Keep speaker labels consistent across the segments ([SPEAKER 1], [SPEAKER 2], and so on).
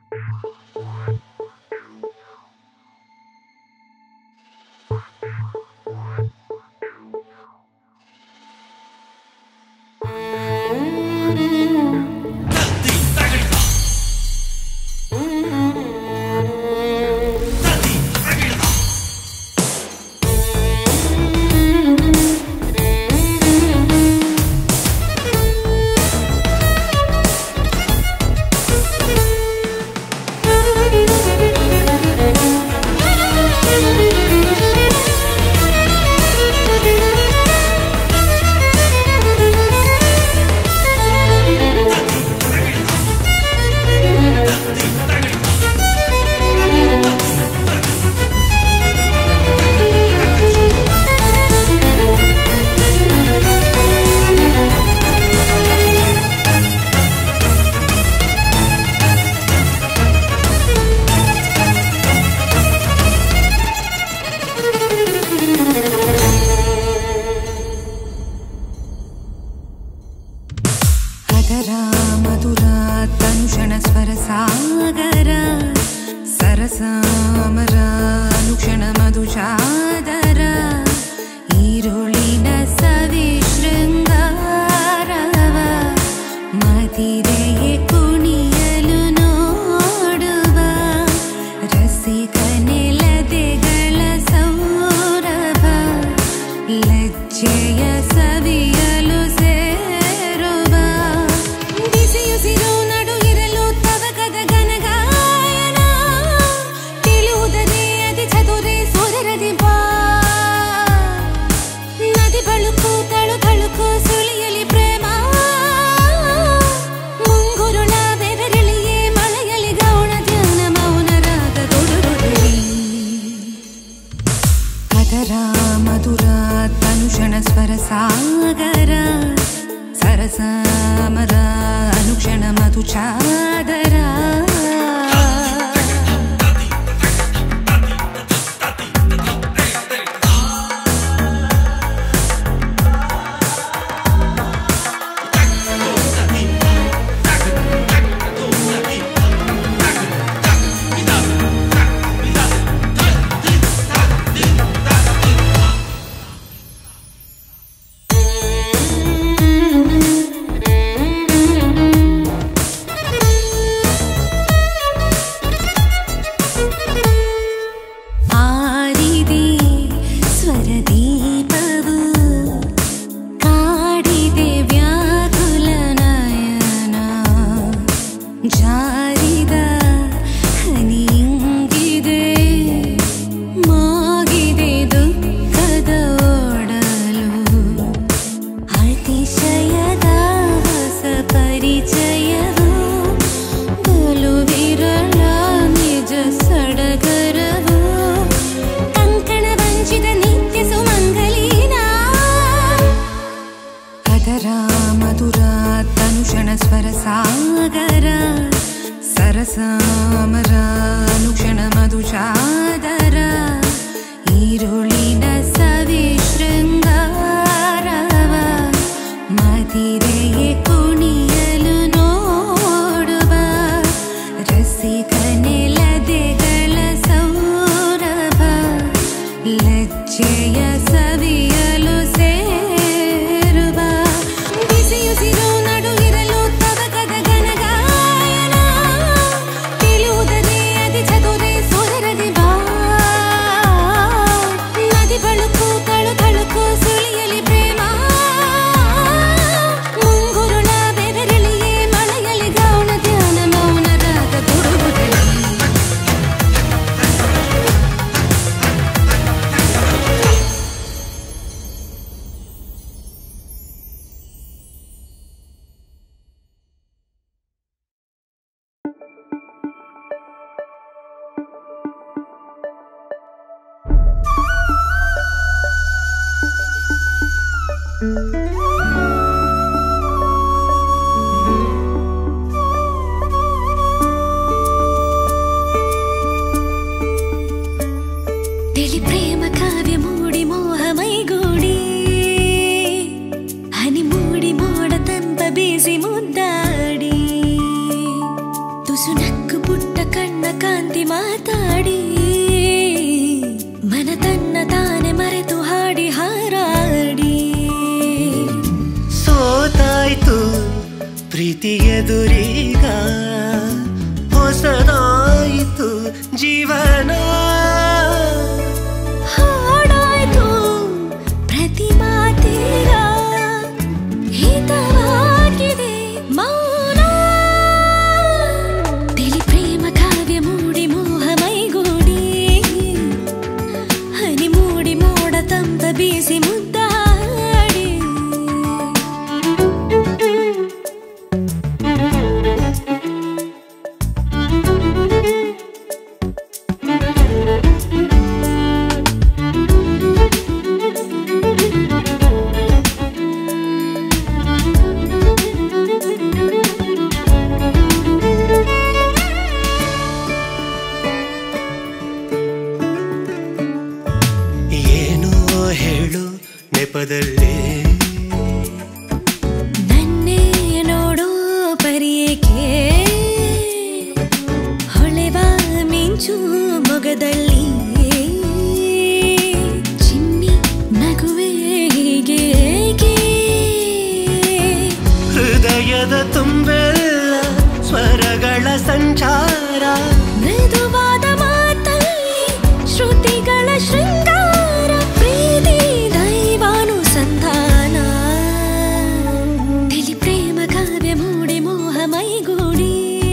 [SPEAKER 1] ಅದರ ಮಧುರ ತನುಷಣ ಸ್ವರ ಸಾಗರ ಸರಸಾಮರ ಅನುಕ್ಷಣ ಮಧುಚಾದರ ಈರುಳಿನ ಸವಿ ಶೃಂಗಾರವ ಮದಿರೆಯೇ ಕುಣಿಯಲು ನೋಡುವ ರಸಿಕ ನೆಲದೆಗಳ ಸೌರಭ ಲಜ್ಜೆಯ ಸವಿಯಲು ಸೇರುವ ಬಿಸಿಯುಸಿರು ನಡು ಇರಲು ತವಕದ ಘನಗಾಯನ ತಿಳಿಯುವುದದೇ ಅತಿ ಚತುರೆ ಸೋದರದಿ ಬಾ ನದಿ ಬಳುಕು ತಳು ತಳುಕು ಸುಳಿಯಲಿ ಪ್ರೇಮ ಮುಂಗುರುಳ ಬೆದರಳಿಯೇ ಮಳೆಯಲಿ ಗೌಣ ಧ್ಯಾನ ಮೌನರಾಗ ದುಡುರುಳಿ ಅದರ ಮಧುರ ತನುಷಣ ಸ್ವರ ಸಾಗರ ಸರಸಾಮರ ಅನುಕ್ಷಣ ಮಧುಚಾದರ ಆರಿದೆ ಸ್ವರದೀಪವು ಕಾಡಿದೆ ವ್ಯಾಕುಲ ನಯನ ಜಾರಿದ ಹನಿಯಿಂಗಿದೆ ಮಾಗಿದೆ ದುಃಖದ ಓಡಲು ಅತಿಶಯದ ಹೊಸ ಪರಿಚಯವು ಬಲು ವಿರಳ ನಿಜ ಸಡಗರವು ಕಂಕಣ ವಂಚಿತ ನಿತ್ಯ ಸುಮಂಗಲೀನ ಅದರ ಮಧುರ ತನುಷಣ ಸ್ವರ ಸಾಗರ ಸರಸಾಮರ ಅನುಕ್ಷಣ ಮಧುಚಾದರ ಈರುಳಿನ ಸವಿ ಶೃಂಗಾರವ ಮದಿರೆಯೇ ಕುಣಿಯಲು ನೋಡುವ ರಸಿಕ ನೆಲದೆಗಳ ಸೌರಭ ಲಜ್ಜೆಯ ಸವಿಯಲು ಸೇರುವ ಬಿಸಿಯುಸಿರು ನಡು ಇರಲು ತವಕದ ಘನಗಾಯನ ತಿಳಿಯುವುದದೇ ಅತಿ ಚತುರೆ ಸೋದರದಿ ಬಾ ನದಿ ಬಳುಕು ತಳು ತಳುಕು ಸುಳಿಯಲಿ ಪ್ರೇಮ ಮುಂಗುರುಳ ಬೆದರಳಿಯೇ ಮಳೆಯಲಿ ಗೌಣ ಧ್ಯಾನ ಮೌನರಾಗ ದುಡುಗುದಲಿ ತಿಳಿ ಪ್ರೇಮ ಕಾವ್ಯ ಮೂಡಿ ಮೋಹ ಮೈಗೂಡಿ ಹನಿ ಮೂಡಿ ಮೋಡ ತಂಪ ಬೀಸಿ ಮುದ್ದಾಡಿ ತುಸು ನಕ್ಕು ಪುಟ್ಟ ಕಾಂತಿ ಮಾತಾಡಿ ಮನ ತನ್ನ ತಾನೆ ಮರೆತು ಹಾಡಿ ಹಾರಾಡಿ
[SPEAKER 2] ಸೋತಾಯ್ತು ಪ್ರೀತಿ ಎದುರೀಗ ಹೊಸದಾಯಿತು ಜೀವನ
[SPEAKER 1] ಹಾಡಾಯ್ತು ಪ್ರತಿ ಮಾತೀಗ ಹಿತವಾಗಿದೆ ಮೌನ ತಿಳಿ ಪ್ರೇಮ ಕಾವ್ಯ ಮೂಡಿ ಮೋಹ ಮೈಗೂಡಿ ಹನಿ ಮೂಡಿ ಮೋಡ ತಂಪ ಬೀಸಿ ಮುದ್ದಾಡಿ
[SPEAKER 2] ಏನೋ ಹೇಳು ನೆಪದಲ್ಲೇ
[SPEAKER 1] ನನ್ನೇ ನೋಡೋ ಪರಿಯೇಕೆ ಹೊಳೆವ ಮಿಂಚು ಮೊಗದಲ್ಲಿ ಚಿನ್ನಿ ನಗುವೆ ಹೀಗೆ ಏಕೆ?
[SPEAKER 2] ಹೃದಯದ ತುಂಬೆಲ್ಲ ಸ್ವರಗಳ ಸಂಚಾರ
[SPEAKER 1] ಮೃದುವಾದ ಮಾತಲ್ಲಿ ಶ್ರುತಿಗಳ ಶೃಂಗಾರ ಪ್ರೀತಿ ದೈವಾನುಸಂಧಾನ ತಿಳಿ ಪ್ರೇಮ ಕಾವ್ಯ ಮೂಡಿ ಮೋಹ ಮೈಗೂಡಿ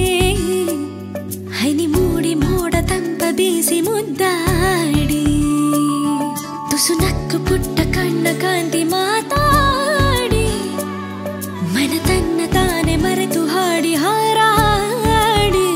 [SPEAKER 1] ಹನಿ ಮೂಡಿ ಮೋಡ ತಂಪ ಬೀಸಿ ಮುದ್ದಾಡಿ ತುಸು ನಕ್ಕು ಪುಟ್ಟ ಕಣ್ಣ ಕಾಂತಿ ಮಾತಾಡಿ ಮನ ತನ್ನ ತಾನೆ ಮರೆತು ಹಾಡಿ ಹಾರಾಡಿ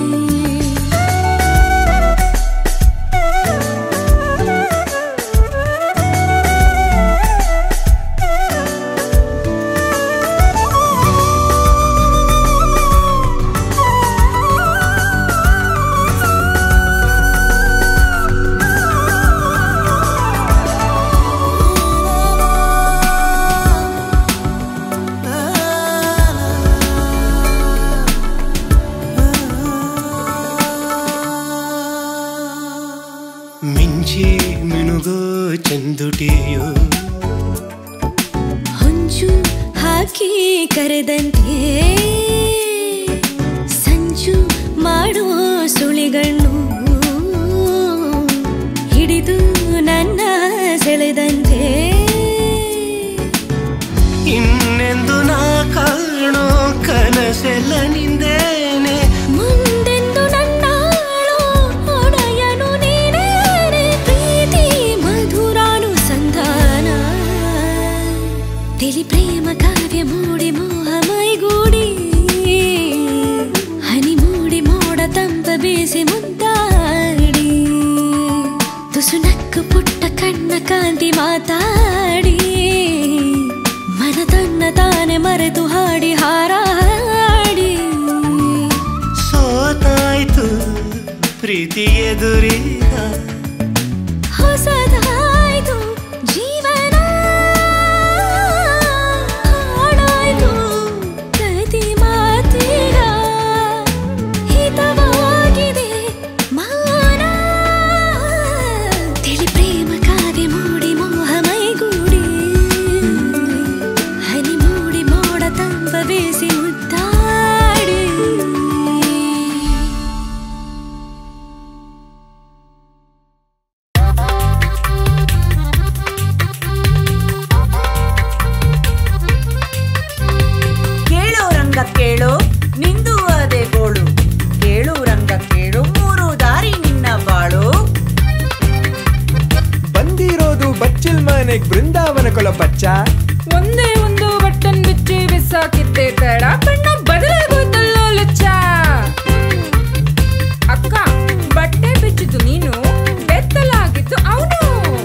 [SPEAKER 2] ಮಿಂಚಿ ಮಿನುಗೋ ಚಂದುಟಿಯೋ
[SPEAKER 1] ಹೊಂಚು ಹಾಕಿ ಕರೆದಂತೆ ಸಂಚು ಮಾಡೋ ಸುಳಿಗಣ್ಣು ಹಿಡಿದು ನನ್ನ ಸೆಳೆದಂತೆ
[SPEAKER 2] ಇನ್ನೆಂದು ನಾ ಕಾಣೋ ಕನಸೆಲ್ಲ ನಿಂದೇನೆ
[SPEAKER 1] ಮುಂದೆಂದು ನನ್ನಾಳೋ ಒಡೆಯನು ನೀನೇನೆ ಪ್ರೀತಿ ಮಧುರಾನುಸಂಧಾನ ತಿಳಿ ಪ್ರೇಮ ಕಾವ್ಯ ಮೂಡಿ ಮೋಹ ಮೈಗೂಡಿ ಹನಿ ಮೂಡಿ ಮೋಡ ತಂಪ ಬೀಸಿ ಮುದ್ದಾಡಿ ತುಸು ನಕ್ಕು ಪುಟ್ಟ ಕಣ್ಣ ಕಾಂತಿ ಮಾತಾಡಿ ಮನ ತನ್ನ ತಾನೆ ಮರೆತು ಹಾಡಿ ಹಾರಾಡಿ
[SPEAKER 2] ಸೋತಾಯ್ತು ಪ್ರೀತಿ ಎದುರೀಗ
[SPEAKER 1] ಹೊಸದಾಯ್ತು ಜೀವನ ಹಾಡಾಯ್ತು ಪ್ರತಿ ಮಾತಿಗ ಹಿತವಾಗಿದೆ ಮೌನ ತಿಳಿ ಪ್ರೇಮ ಕಾದೆ ಮೂಡಿ ಮೋಹ ಮೈಗೂಡಿ ಹನಿ ಮೂಡಿ ಮೋಡ ತಂಪ ಬೇಸಿ ಮುದ್ದಾಡಿ
[SPEAKER 3] ಕೇಳು ರಂಗ ಕೇಳು ನಿಂದು ಅದೇ ಗೋಳು ಕೇಳು ರಂಗ ಕೇಳು ಮೂರು ದಾರಿ ನಿನ್ನ ಬಾಳು
[SPEAKER 4] ಬಂದಿರೋದು ಬಚ್ಚಿಲ್ ಮನೆಗ್ ಬೃಂದಾವನ ಕೊಲ ಪಚ್ಚ
[SPEAKER 5] ಒಂದೇ ಒಂದು ಬಟನ್ ಬಿಚ್ಚಿ ಬಿಸಾಕಿದ್ದೆ ತಡ ಬಣ್ಣ ಬದಲಾಗೋಯ್ತಲ್ಲ ಲುಚ್ಚ ಅಕ್ಕ ಬಟ್ಟೆ ಬಿಚ್ಚಿದ್ದು ನೀನು ಬೆತ್ತಲಾಗಿದ್ದು ಅವನು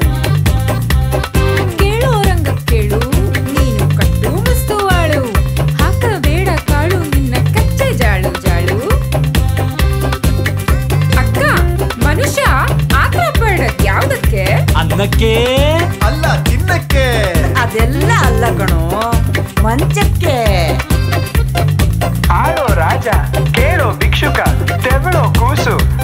[SPEAKER 5] ಕೇಳೋ ರಂಗ ಕೇಳು ನೀನು ಕಟ್ಟು ಮಸ್ತುವಾಳು ಹಾಕಬೇಡ ಕಾಳು ನಿನ್ನ ಕಚ್ಚೆ ಜಾಳು ಜಾಳು ಅಕ್ಕ ಮನುಷ್ಯ ಆತರ ಪಡದ್ ಯಾವ್ದಕ್ಕೆ
[SPEAKER 4] ಅನ್ನಕ್ಕೆ
[SPEAKER 6] ಅಲ್ಲ ತಿನ್ನಕ್ಕೆ
[SPEAKER 3] ಅದೆಲ್ಲ ಅಲ್ಲ ಕಣೋ ಮಂಚಕ್ಕೆ
[SPEAKER 4] ಆಡೋ ರಾಜ ಕೇಳೋ ಭಿಕ್ಷುಕ ತೆವಳೋ ಕೂಸು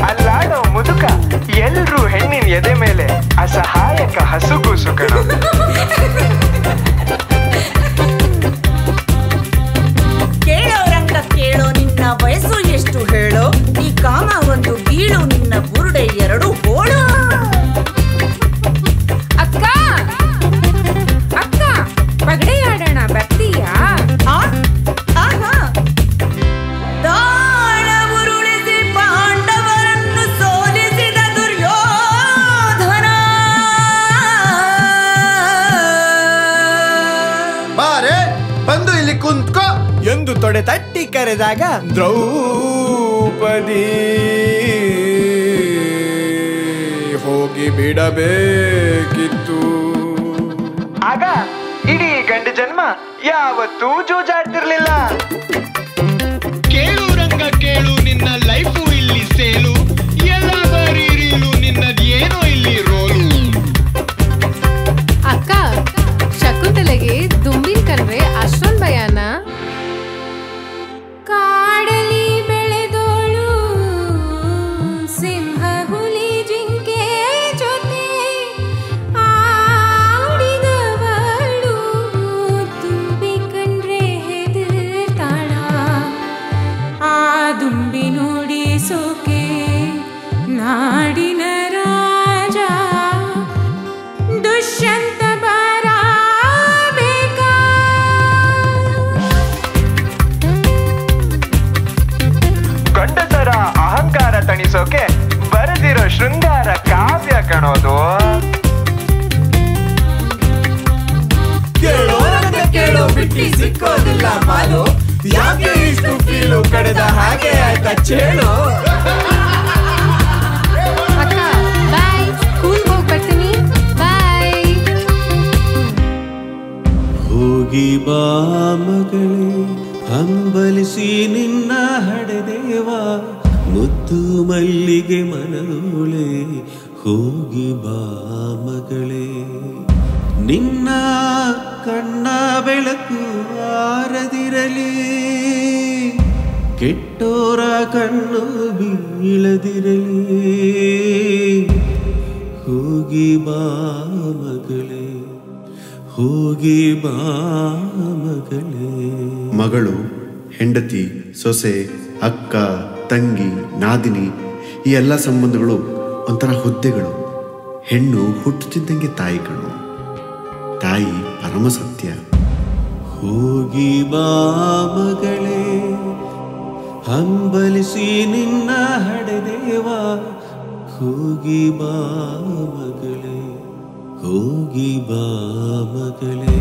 [SPEAKER 4] ತಟ್ಟಿ ಕರೆದಾಗ ದ್ರೌಪದಿ ಹೋಗಿ ಬಿಡಬೇಕಿತ್ತು ಆಗ ಇಡೀ ಗಂಡ ಜನ್ಮ ಯಾವತ್ತೂ ಜೂಜಾಡ್ತಿರ್ಲಿಲ್ಲ
[SPEAKER 7] ಕೇಳು ರಂಗ ಕೇಳು ನಿನ್ನ ಲೈಫು ಇಲ್ಲಿ ಸೇಲು ಎಲ್ಲ ಬರೀ ರೀಲು ನಿನ್ನದ್ ಏನೋ ಇಲ್ಲಿ ರೋಲು
[SPEAKER 5] ಅಕ್ಕ ಶಕುಂತಲೆಗೆ ದುಂಬಿನ್ ಕಂಡ್ರೆ ಅಷ್ಟೊಂದ್ ಭಯಾನ ಕಾಡಲಿ ಬೆಳೆದೋಳು ಸಿಂಹ ಹುಲಿ ಜಿಂಕೆ ಜೊತೆ ಆಡಿದವಳು ತುಂಬಿ ಕಂಡ್ರೆ ಹೆದರ್ತಾಳ ಆ ದುಂಬಿ ನೋಡಿ ಸೋಕೆ ನಾಡಿನ ರಾಜ ದುಷ್ಯಂತ ಬರಬೇಕಾ
[SPEAKER 4] ಗಂಡಸರ ಅಹಂಕಾರ ತಣಿಸೋಕೆ ಬರೆದಿರೋ ಶೃಂಗಾರ ಕಾವ್ಯ ಕಣೋದು ಕೇಳೋರಂಗ ಕೇಳೋ ಬಿಟ್ಟಿ ಸಿಕ್ಕೋದಿಲ್ಲ ಮಾಲು ಯಾಕೆ ಇಷ್ಟು ಫೀಲು ಕಡೆದ ಹಾಗೆ ಆಯ್ತಾ ಚೇಳು
[SPEAKER 5] ಅಕ್ಕ ಬಾಯ್ ಸ್ಕೂಲ್ ಹೋಗಿ ಬರ್ತೀನಿ ಬಾಯ್
[SPEAKER 2] ಹೋಗಿ ಬಾ ಮಗಳೇ ಹಂಬಲಿಸಿ ನಿನ್ನ ಹಡೆದೇವ ಮುದ್ದು ಮಲ್ಲಿಗೆ ಮನದೋಳೆ ಹೋಗಿ ಬಾ ಮಗಳೇ ನಿನ್ನ ಕಣ್ಣ ಬೆಳಕು ಆರದಿರಲಿ ಕೆಟ್ಟೋರ ಕಣ್ಣು ಬೀಳದಿರಲಿ ಹೋಗಿ ಬಾ ಮಗಳೇ ಹೋಗಿ ಬಾ ಮಗಳೇ
[SPEAKER 8] ಮಗಳು ಹೆಂಡತಿ ಸೊಸೆ ಅಕ್ಕ ತಂಗಿ ನಾದಿನಿ ಈ ಎಲ್ಲ ಸಂಬಂಧಗಳು ಒಂಥರ ಹುದ್ದೆಗಳು ಹೆಣ್ಣು ಹುಟ್ಟುತ್ತಿದ್ದಂಗೆ ತಾಯಿ ಕಣು ತಾಯಿ ಪರಮ ಸತ್ಯ
[SPEAKER 2] ಹೋಗಿ ಬಾ ಮಗಳೇ ಹಂಬಲಿಸಿ ನಿನ್ನ ಹಡೆದೇವ ಹೋಗಿ ಬಾ ಮಗಳೇ ಹೋಗಿ ಬಾ ಮಗಳೇ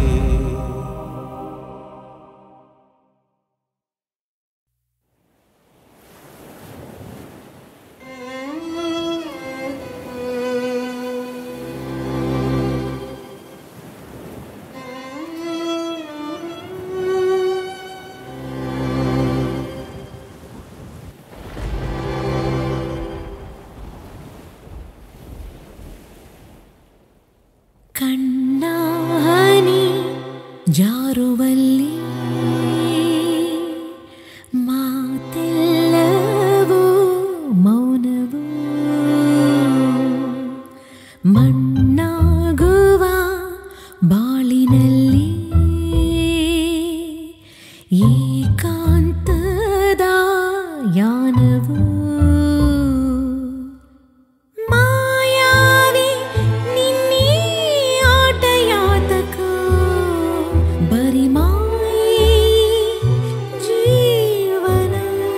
[SPEAKER 1] ಕಣ್ಣಾನಿ ಜಾರುವಲ್ಲಿ ಮಾತೆಲ್ಲವೂ ಮೌನವು ಮಣ್ಣಾಗುವ ಬಾಳಿನಲ್ಲಿ ಏಕಾಂತದ ಯಾನವು ಮಾಯಾವಿ ನಿನ್ನೀ ಆಟಯಾತಕ ಬರಿ ಮಾಯಿ ಜೀವನ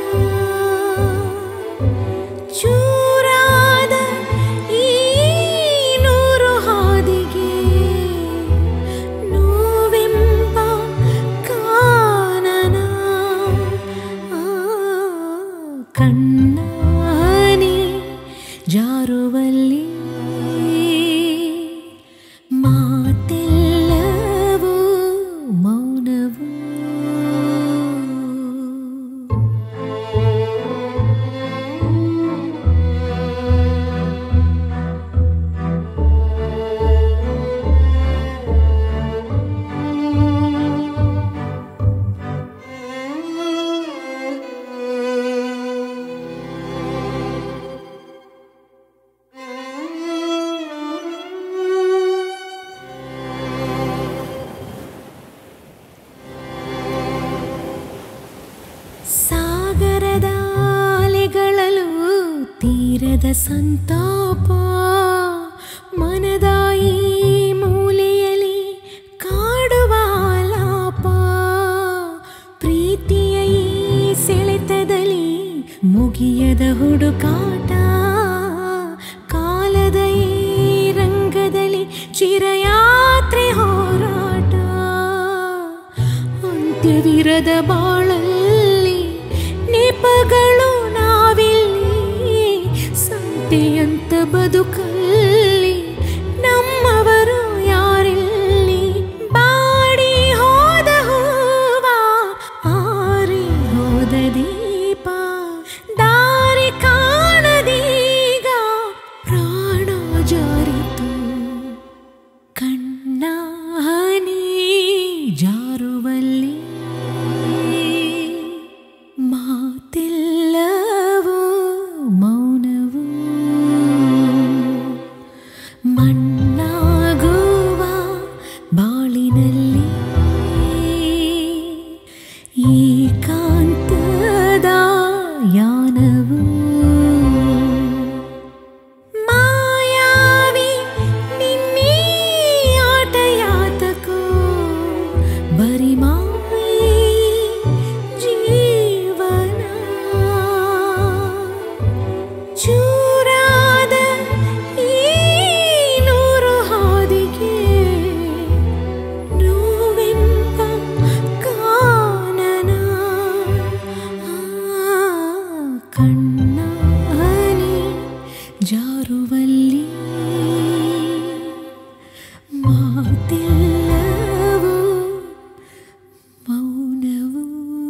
[SPEAKER 1] ಚೂರಾದ ಈ ನೂರು ಹಾದಿಗೆ ನೋವೆಂಬ ಕಾನನ ಆ ಕಣ್ಣಾನಿ ಜಾರುವಲ್ಲಿ ಮಾತೆಲ್ಲವೂ ಮೌನವು ಸಾಗರದ ಅಲೆಗಳಲು ತೀರದ ಸಂತಾಪ ಮನದ ಈ ಮೂಲೆಯಲ್ಲಿ ಕಾಡುವ ಆಲಾಪ ಪ್ರೀತಿಯ ಈ ಸೆಳೆತದಲ್ಲಿ ಮುಗಿಯದ ಹುಡುಕಾಟ ಕಾಲದ ಈ ರಂಗದಲ್ಲಿ ಚಿರಯಾತ್ರೆ ಹೋರಾಟ ಅಂತ್ಯವಿರದ ಬಾಳಲ್ಲಿ ದೀಪಗಳು ನಾವಿಲ್ಲಿ ಸಂತೆಯಂತ ಬದುಕಲ್ಲಿ ನಮ್ಮವರು ಯಾರಿಲ್ಲಿ ಬಾಡಿ ಹೋದ ಹೂವ ಆರಿ ಹೋದ ದೀಪ ದಾರಿ ಕಾಣದೀಗ ಪ್ರಾಣ ಜಾರಿತು ಕಣ್ಣ ಹನಿ ಜಾರುವಲ್ಲಿ ಮಾತಿಲ್ಲವೋ ಮೌನವು ಮಣ್ಣಾಗುವ ಬಾಳಿನಲ್ಲಿ ಏಕಾಂತದ ಯಾನವು ಮಾಯಾವಿ ನಿನ್ನೀ ಆಟ ಯಾತಕೋ ಬರಿ ಮಾಯಿ ಜೀವನ ಚೂರಾದ ಈ ನೂರು ಹಾದಿಗೆ ನೋವೆಂಬ ಕಾನನ ಆ ಕಣ್ಣ ಹನಿ ಜಾರುವಲ್ಲಿ ಮಾತಿಲ್ಲವೋ ಮೌನವು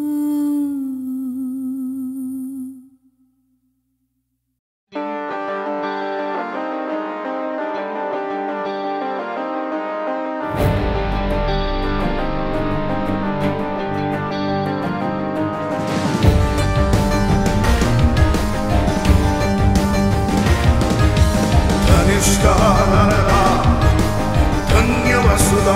[SPEAKER 9] ಧನಿಷ್ಠ ನರದ ಧನ್ಯವಸುಧ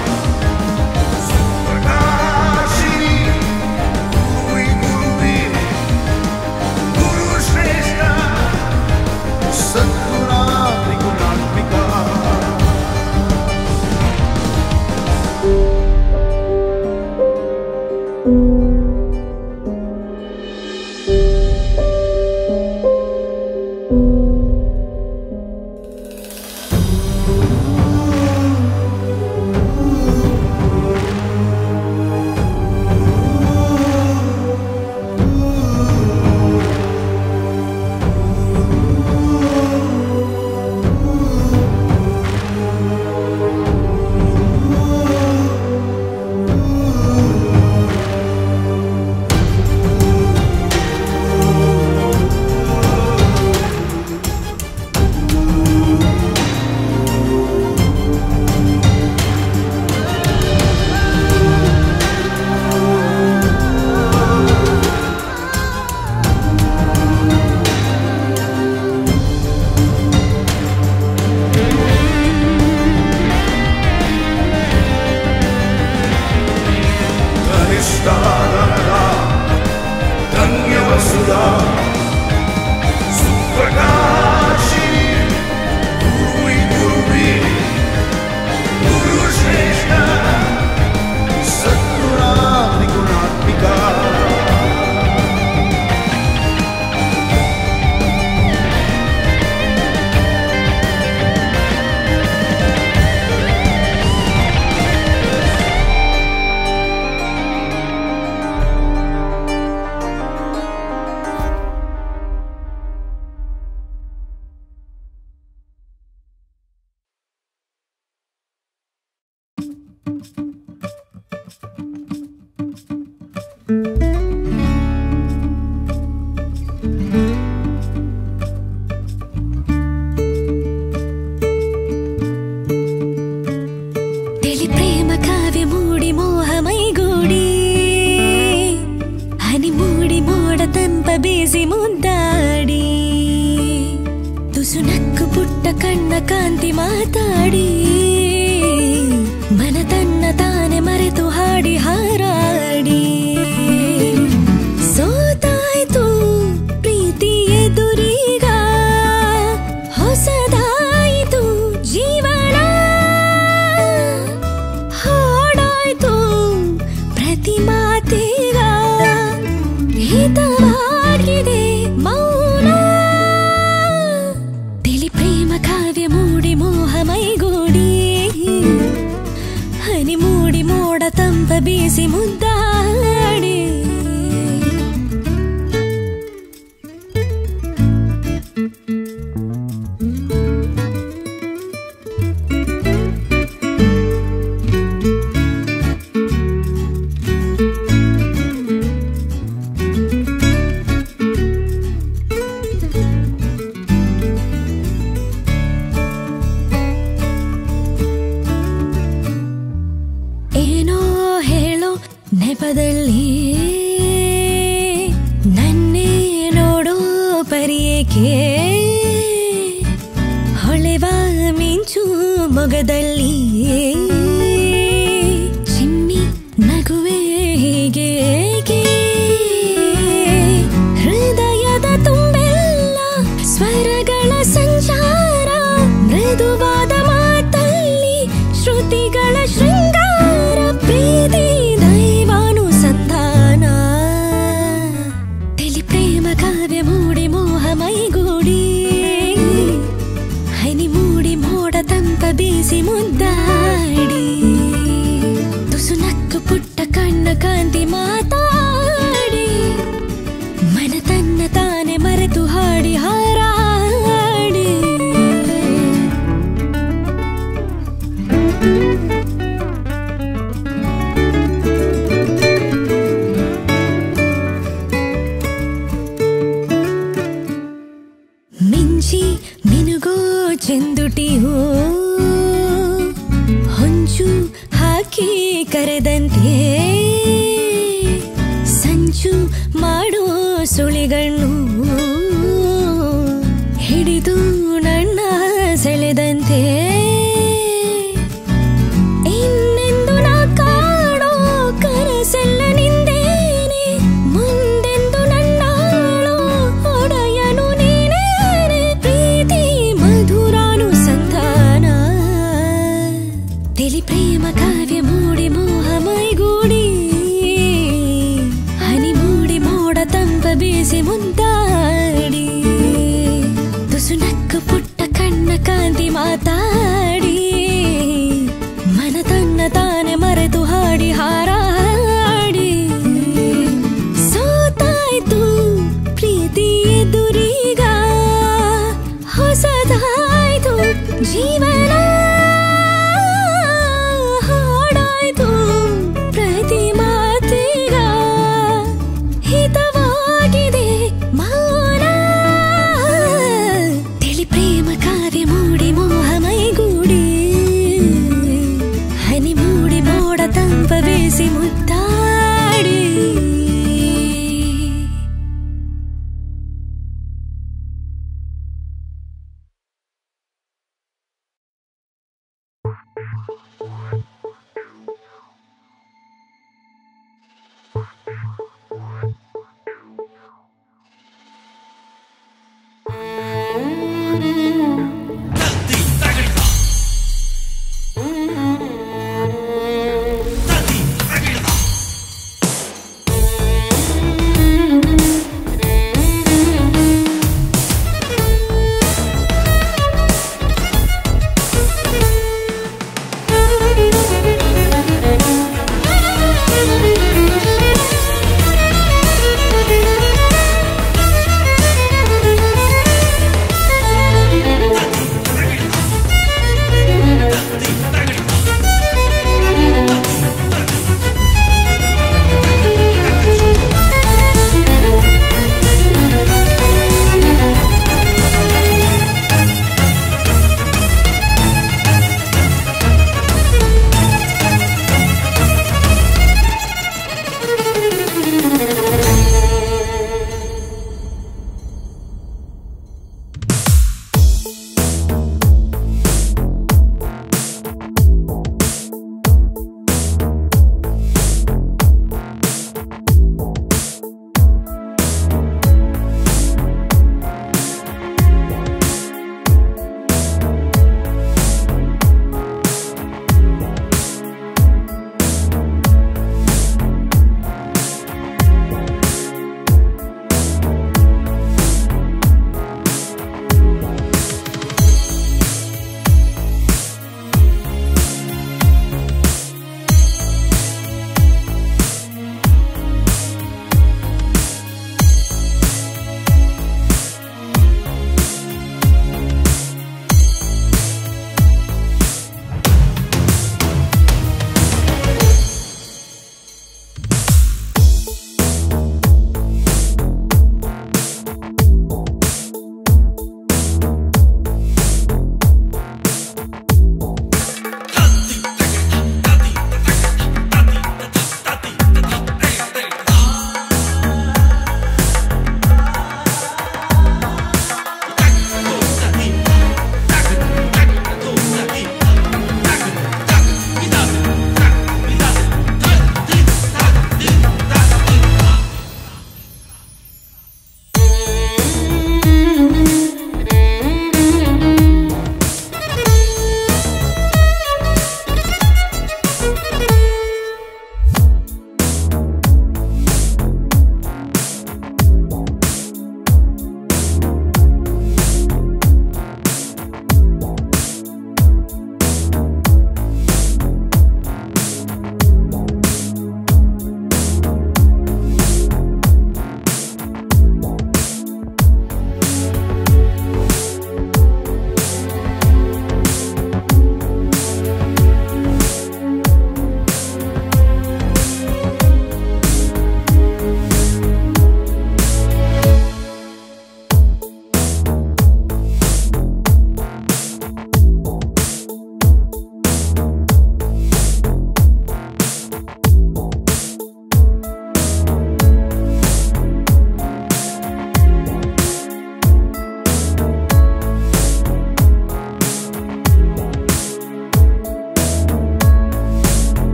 [SPEAKER 9] ಪ್ರಕಾಶಿನಿ ಗುರುವಿ ಗುರುವಿ ಗುರು ಶ್ರೇಷ್ಠ ಸದ್ಗುಣ ತ್ರಿಗುಣಾತ್ಮಿಕ ಧನಿಷ್ಠ ನರದ ಧನ್ಯವಸುಧ ಸುಪ್ರಕಾಶಿನಿ ಗುರುವಿ ಗುರುವಿ ಗುರು ಶ್ರೇಷ್ಠ ಸದ್ಗುಣ ತ್ರಿಗುಣಾತ್ಮಿಕ
[SPEAKER 1] తెలి ప్రేమ కావ్య మూడి మోహమైగూడి ಹನಿ ಮೂಡಿ ಮೋಡ ತಂಪ ಬೀಸಿ ಮುದ್ದಾಡಿ ತುಸು ನಕ್ಕು ಪುಟ್ಟ ಕಣ್ಣ ಕಾಂತಿ ಮಾತಾಡಿ ಮನ ತನ್ನ ತಾನೆ ಮರೆತು ಹಾಡಿ ಹಾರಾಡಿ ಸೋತಾಯ್ತು ಪ್ರೀತಿ ಎದುರೀಗ ಹೊಸದಾಯಿತು ಜೀವನ ಹಾಡಾಯ್ತು ಪ್ರತಿ ಮಾತೀಗ ಹಿತವಾಗಿದೆ ಮೌನ ತಿಳಿ ಪ್ರೇಮ ಕಾವ್ಯ ಮೂಡಿ ಮೋಹ ಮೈಗೂಡಿ ಹನಿ ಮೂಡಿ ಮೋಡ ತಂಪ ಬೀಸಿ ಮುದ್ದಾಡಿ
[SPEAKER 10] ಏಕೆ ಹೊಳೆವ ಮಿಂಚು ಮೊಗದಲ್ಲಿ ಚಿಮ್ಮಿ ನಗುವೆ ಹೀಗೆ ಏಕೆ? ಹೃದಯದ ತುಂಬೆಲ್ಲ ಸ್ವರಗಳ ಸಂಚಾರ ಮೃದುವಾದ ಮಾತಲ್ಲಿ ಶ್ರುತಿಗಳ ಶೃಂಗಾರ ಪ್ರೀತಿ ದೈವಾನುಸಂಧಾನ ತೆಲಿ ಪ್ರೇಮ ಕಾವ್ಯ ಮೂಡಿ ಮೋಹ ಮೈಗೂಡಿ ಹನಿ ಮೂಡಿ ಮೋಡ ತಂಪ ಬೀಸಿ ಮುದ್ದಾಡಿ ತುಸು ನಕ್ಕು ಪುಟ್ಟ ಕಣ್ಣ ಕಾಂತಿ ಮಾತಾಡಿ ಮನ ತನ್ನ ತಾನೆ ಮರೆತು ಹಾಡಿ ಹಾರಾಡಿ ಮಿಂಚಿ ಮಿನುಗೋ ಚೆಂದುಟಿಯೋ ಹೊಂಚು ಹಾಕಿ ಕರೆದಂತೆ ಸಂಚು ಮಾಡೋ ಸುಳಿಗಣ್ಣು ಹಿಡಿದು ನನ್ನ ಸೆಳೆದಂತೆ ಇನ್ನೆಂದು ನಾ ಕಾಣೋ ಕನಸೆಲ್ಲ ನಿಂದೇನೆ ಮುಂದೆಂದು ನನ್ನಾಳೋ ಒಡೆಯನು ನೀನೇನೆ ಪ್ರೀತಿ ಮಧುರಾನುಸಂಧಾನ ತೆಲಿ ಪ್ರೇಮ ಕಾವ್ಯ ಮೂಡಿ ಮೋಹ ಮೈಗೂಡಿ ಹನಿ ಮೂಡಿ ಮೋಡ ತಂಪ ಬೀಸಿ ಮುದ್ದಾಡಿ ತುಸು ನಕ್ಕು ಪುಟ್ಟ ಕಣ್ಣ ಕಾಂತಿ ಮಾತಾಡಿ ಮನ ತನ್ನ ತಾನೆ ಮರೆತು ಹಾಡಿ ಹಾರಾಡಿ ಸೋತಾಯ್ತು ಪ್ರೀತಿ ಎದುರೀಗ ಹೊಸದಾಯ್ತು ಜೀವನ ಹಾಡಾಯ್ತು ಪ್ರತಿ ಮಾತಿಗ ಹಿತವಾಗಿದೆ ಮೌನ ತಿಳಿ ಪ್ರೇಮ ಕಾವ್ಯ ಮೂಡಿ ಮೋಹ ಮೈಗೂಡಿ ಹನಿ ಮೂಡಿ ಮೋಡ ತಂಪ ಬೇಸಿ ಮುದ್ದಾಡಿ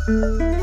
[SPEAKER 11] thank you